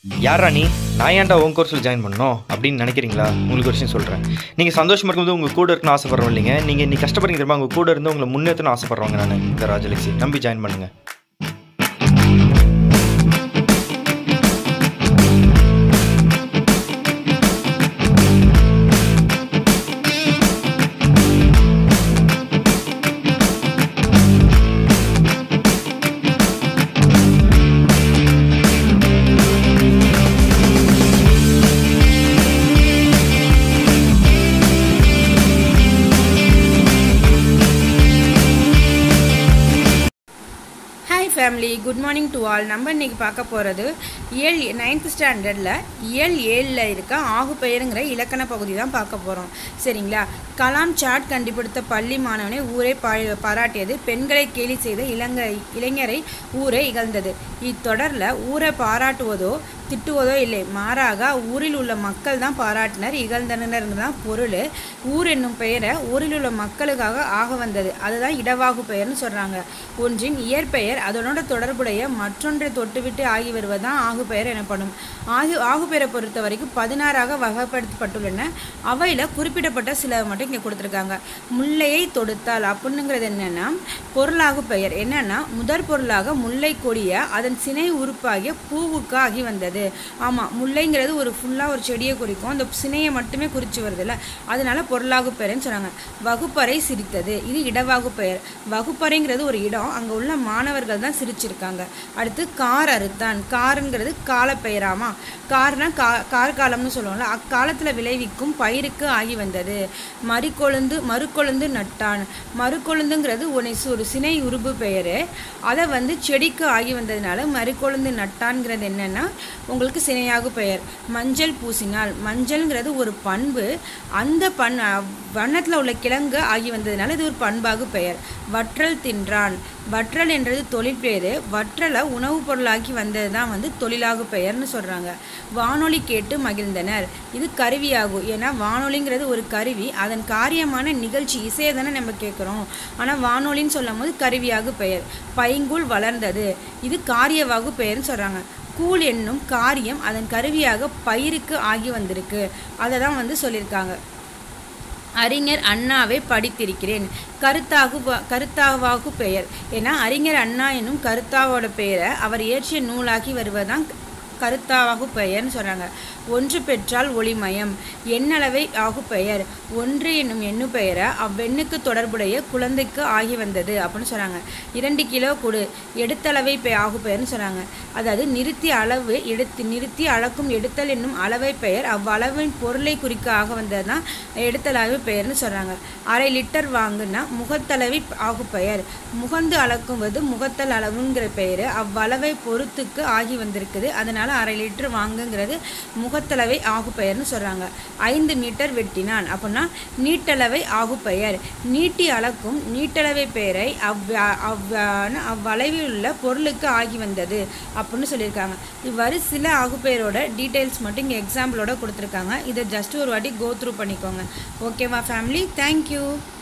யாரா நீ நான் ஏன்டா உன் கோர்ஸில் ஜாயின் பண்ணணும் அப்படின்னு நினைக்கிறீங்களா உங்களுக்கு ஒரு விஷயம் சொல்கிறேன் நீங்கள் சந்தோஷமாக இருக்கும்போது உங்கள் கூட இருக்கணும்னு ஆசைப்படுறோம் இல்லைங்க நீங்கள் இன்னைக்கு கஷ்டப்படுறீங்க தெரியுமா உங்கள் கூட இருந்து உங்களை முன்னேற்றணும் ஆசைப்படுறவங்க நான் இந்த ராஜலட்சுமி நம்பி ஜாயின் பண்ணுங்கள் hi family good morning to all நம்ம இன்னைக்கு பார்க்க போகிறது இயல் நைன்த் ஸ்டாண்டர்டில் இயல் ஏழில் இருக்க ஆகு பெயருங்கிற இலக்கண பகுதி தான் பார்க்க போகிறோம் சரிங்களா கலாம் சாட் கண்டுபிடித்த பள்ளி மாணவனை ஊரை பா பாராட்டியது பெண்களை கேலி செய்த இளங்கை இளைஞரை ஊரை இகழ்ந்தது இத்தொடரில் ஊரை பாராட்டுவதோ திட்டுவதோ இல்லை மாறாக ஊரில் உள்ள மக்கள் தான் பாராட்டினர் இகழ்ந்தனர் தான் பொருள் ஊர் என்னும் பெயரை ஊரில் உள்ள மக்களுக்காக ஆக வந்தது அதுதான் இடவாகு பெயர்னு சொல்கிறாங்க ஒன்றின் இயற்பெயர் அதனோட தொடர்புடைய மற்றொன்றை தொட்டுவிட்டு ஆகி வருவதுதான் ஆகு பெயர் எனப்படும் ஆகு ஆகு பெயரை பொறுத்த வரைக்கும் பதினாறாக வகைப்படுத்தப்பட்டுள்ளன அவையில் குறிப்பிடப்பட்ட சில மட்டும் இங்கே கொடுத்துருக்காங்க முல்லையை தொடுத்தால் அப்படிங்கிறது என்னன்னா பொருளாகு பெயர் என்னன்னா முதற் பொருளாக முல்லை கொடிய அதன் சினை உறுப்பாகிய பூவுக்கு ஆகி வந்தது ஆமாம் முல்லைங்கிறது ஒரு ஃபுல்லாக ஒரு செடியை குறிக்கும் அந்த சினையை மட்டுமே குறித்து வருதுல்ல அதனால பொருளாகு பெயர்னு சொன்னாங்க வகுப்பறை சிரித்தது இது இடவாகு பெயர் வகுப்பறைங்கிறது ஒரு இடம் அங்கே உள்ள மாணவர்கள் தான் சிரிச்சிருக்காங்க அடுத்து கார் அறுத்தான் காருங்கிறது காலப்பெயராமா கார்னா கா கார்காலம்னு சொல்லுவோம்ல அக்காலத்தில் விளைவிக்கும் பயிருக்கு ஆகி வந்தது மறிக்கொழுந்து மறுக்கொழுந்து நட்டான் மறுக்கொழுந்துங்கிறது ஒரு சு- ஒரு சினை உருபு பெயர் அதை வந்து செடிக்கு ஆகி வந்ததுனால மறுக்கொழுந்து நட்டான்ங்கிறது என்னன்னா உங்களுக்கு சினையாகு பெயர் மஞ்சள் பூசினால் மஞ்சள்ங்கிறது ஒரு பண்பு அந்த பண் வண்ணத்தில் உள்ள கிழங்கு ஆகி வந்ததுனால இது ஒரு பண்பாகு பெயர் வற்றல் தின்றான் வற்றல் என்றது தொழில் பேர் வற்றலை உணவுப் பொருளாக்கி வந்தது தான் வந்து தொழிலாகு பெயர்னு சொல்கிறாங்க வானொலி கேட்டு மகிழ்ந்தனர் இது கருவியாகும் ஏன்னா வானொலிங்கிறது ஒரு கருவி அதன் காரியமான நிகழ்ச்சி இசையை தானே நம்ம கேட்குறோம் ஆனால் வானொலின்னு சொல்லும் போது கருவியாகு பெயர் பைங்குல் வளர்ந்தது இது காரியவாகு பெயர்னு சொல்கிறாங்க கூழ் என்னும் காரியம் அதன் கருவியாக பயிருக்கு ஆகி வந்திருக்கு அதை தான் வந்து சொல்லியிருக்காங்க அறிஞர் அண்ணாவை படித்திருக்கிறேன் கருத்தாகு கருத்தாவாகு பெயர் ஏன்னா அறிஞர் அண்ணா என்னும் கருத்தாவோட பெயரை அவர் இயற்றிய நூலாகி வருவதுதான் கருத்தாவாகு பெயர்னு சொல்கிறாங்க ஒன்று பெற்றால் ஒளிமயம் எண்ணளவை ஆகு பெயர் ஒன்று என்னும் எண்ணு பெயரை அவ்வெண்ணுக்கு தொடர்புடைய குழந்தைக்கு ஆகி வந்தது அப்படின்னு சொல்கிறாங்க இரண்டு கிலோ கொடு எடுத்தளவை பெ ஆகு பெயர்னு சொல்கிறாங்க அதாவது நிறுத்தி அளவு எடுத்து நிறுத்தி அளக்கும் எடுத்தல் என்னும் அளவை பெயர் அவ்வளவின் பொருளை குறிக்க ஆக வந்தது தான் எடுத்தளவு பெயர்னு சொல்கிறாங்க அரை லிட்டர் வாங்குனா முகத்தளவை ஆகு பெயர் முகந்து அளக்குவது முகத்தல் அளவுங்கிற பெயர் அவ்வளவை பொறுத்துக்கு ஆகி வந்திருக்குது அதனால அரை லிட்டர் வாங்குங்கிறது முகத்தளவை ஆகு பெயர்னு சொல்கிறாங்க ஐந்து மீட்டர் வெட்டினான் அப்படின்னா நீட்டளவை ஆகு பெயர் நீட்டி அளக்கும் நீட்டளவை பெயரை அவ் அவ் அவ்வளவில் உள்ள பொருளுக்கு ஆகி வந்தது அப்படின்னு சொல்லியிருக்காங்க இவ்வாறு சில ஆகு பெயரோட டீட்டெயில்ஸ் மட்டும் இங்கே எக்ஸாம்பிளோட கொடுத்துருக்காங்க இதை ஜஸ்ட் ஒரு வாட்டி கோ த்ரூ பண்ணிக்கோங்க ஓகேவா ஃபேமிலி தேங்க்யூ